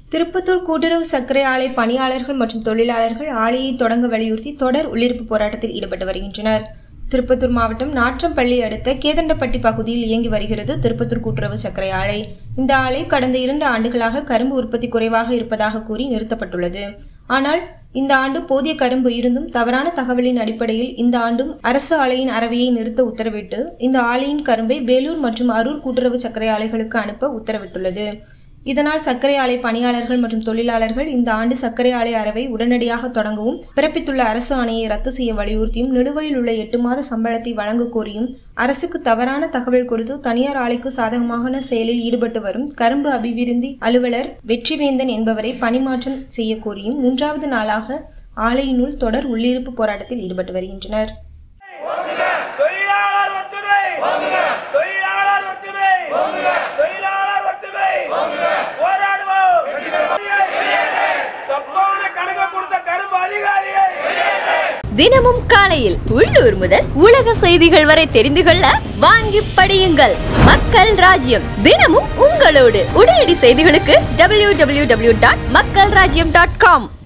திருப்பத்தூர் கூட்டுறவு சர்க்கரை ஆலை பணியாளர்கள் மற்றும் தொழிலாளர்கள் ஆலையை தொடங்க வலியுறுத்தி தொடர் உள்ளிருப்பு போராட்டத்தில் ஈடுபட்டு வருகின்றனர் திருப்பத்தூர் மாவட்டம் நாற்றம்பள்ளி அடுத்த கேதண்டப்பட்டி பகுதியில் இயங்கி வருகிறது திருப்பத்தூர் கூட்டுறவு சர்க்கரை ஆலை இந்த ஆலை கடந்த இரண்டு ஆண்டுகளாக கரும்பு உற்பத்தி குறைவாக இருப்பதாக கூறி நிறுத்தப்பட்டுள்ளது ஆனால் இந்த ஆண்டு போதிய கரும்பு இருந்தும் தவறான தகவலின் அடிப்படையில் இந்த ஆண்டும் அரசு ஆலையின் அறவையை நிறுத்த உத்தரவிட்டு இந்த ஆலையின் கரும்பை வேலூர் மற்றும் அரூர் கூட்டுறவு சர்க்கரை ஆலைகளுக்கு அனுப்ப உத்தரவிட்டுள்ளது இதனால் சர்க்கரை ஆலை பணியாளர்கள் மற்றும் தொழிலாளர்கள் இந்த ஆண்டு சர்க்கரை ஆலை அறவை உடனடியாக தொடங்கவும் பிறப்பித்துள்ள அரசு ஆணையை ரத்து செய்ய வலியுறுத்தியும் நிலுவையில் உள்ள எட்டு மாத சம்பளத்தை வழங்க கோரியும் அரசுக்கு தவறான தகவல் கொடுத்து தனியார் ஆலைக்கு சாதகமான செயலில் ஈடுபட்டு வரும் கரும்பு அபிவிருத்தி அலுவலர் வெற்றிவேந்தன் என்பவரை பணிமாற்றம் செய்ய கோரியும் மூன்றாவது நாளாக ஆலையினுள் தொடர் உள்ளிருப்பு போராட்டத்தில் ஈடுபட்டு வருகின்றனர் தொழிலாளர் ஒத்துமை தொழிலாளர் ஒத்துமை தொழிலாளர் ஒத்துமை போராடுவோம் தப்பான கணக்கு கொடுத்த கரும்பு அதிகாரியை தினமும் காலையில் உள்ளூர் முதல் உலக செய்திகள் வரை தெரிந்து கொள்ள வாங்கி படியுங்கள் மக்கள் ராஜ்யம் தினமும் உங்களோடு உடனடி செய்திகளுக்கு டபிள்யூ டபிள்யூ டபிள்யூ டாட் மக்கள் ராஜ்யம் டாட் காம்